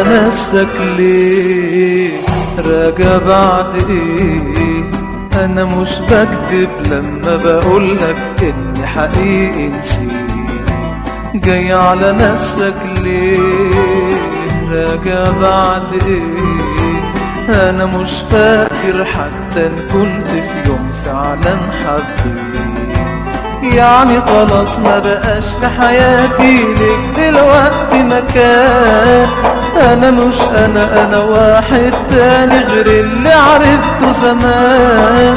نفسك ليه راجع بعد ايه انا مش بكذب لما بقولك اني حقيقي نسيت جاي على نفسك ليه راجع بعد ايه انا مش فاكر حتى ان كنت في يوم فعلا حبيت يعني خلاص ما بقاش في حياتي ليك دلوقتي مكان انا مش انا انا واحد تاني غير اللي عرفته زمان